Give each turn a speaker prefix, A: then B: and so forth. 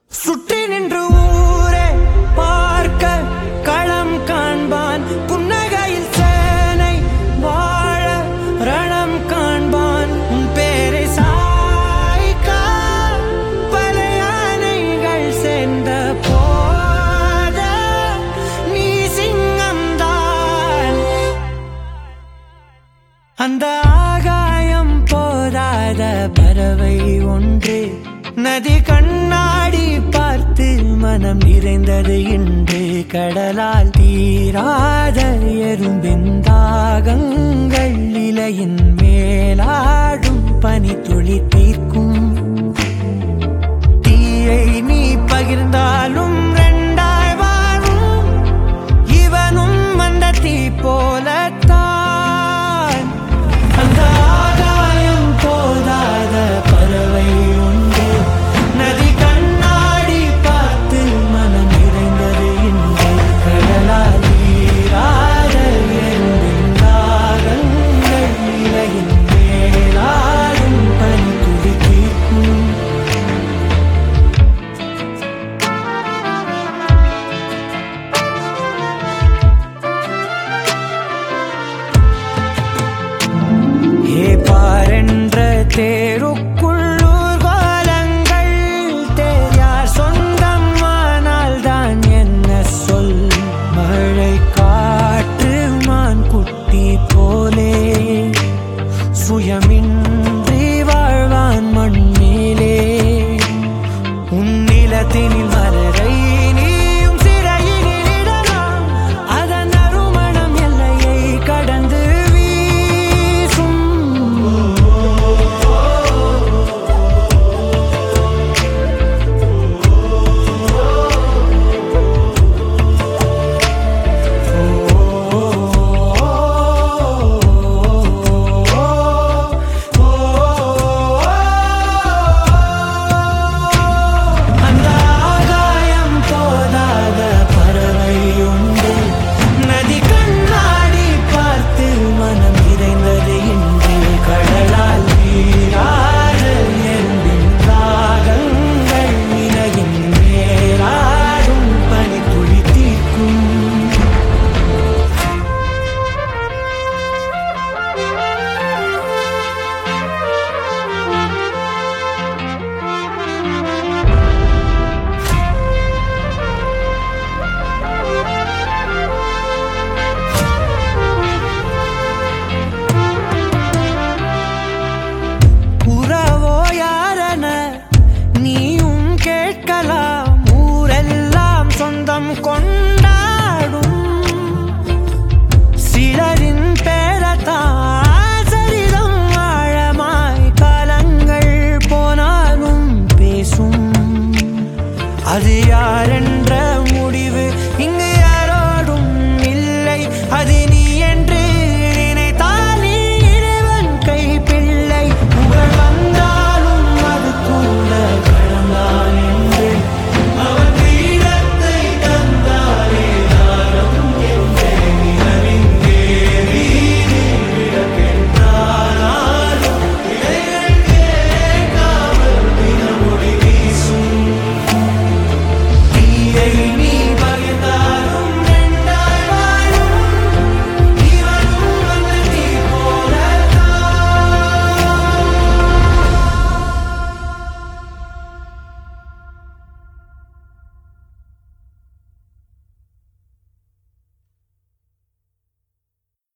A: சுற்றி நின்று ஊரே பார்க்க களம் காண்பான் புன்னகையில் சேனை வாழ ரணம் காண்பான் உன் பேரை சாய்க்க பல யானைகள் சேர்ந்த போத நீ சிங்கம்தான் அந்த ஆகாயம் போதாத பறவை ஒன்று நதி கண்ணாடி பார்த்து மனம் நிறைந்தது இன்று கடலால் தீராத எறும்பின் தாகங்கள் இலையின் மேலாடும் பனி துளி தீர்க்கும் தீயை நீ பகிர்ந்தாலும் ரெண்டாய் வாழும் இவனும் அந்த தீ போலத்தான் அந்த ஆகாயம் போதாத பறவை உண்டு நதி கண்ணாடி பார்த்து மனம் நிறைந்தது இன்று கடலால் ஈராத எறும்பின் தாகங்கள் இலையின் மேலாடும் பனி துளி தீர்க்கும் ஏ பாரென்ற தேருக்குள்ளூர் கோலங்கள் தேயார் சொந்தம் ஆனால் தான் என்ன சொல் மழை காற்று மான் குட்டி போலே சுயமின்றி வாழ்வான் மண்ணிலே உன்னிலத்தினில் மலரை நீயும் சிறையினில் இடலாம் அதன் அருமணம் எல்லையை கடந்து வீசும் அந்த ஆகாயம் போதாத பறவை உண்டு நதி கண்ணாடி பார்த்து மனம் நிறைந்தது இன்று கடலால் நீராட எறும்பின் தாகங்கள் இலையின் மேலாடும் பனி துளி தீர்க்கும் உறவோ யாரென நீயும் கேட்கலாம் ஊரெல்லாம் சொந்தம் கொண்டாடும் சிலரின் பேரத்தான் சரிதம் ஆழமாய் காலங்கள் போனாலும் பேசும் அது யாரென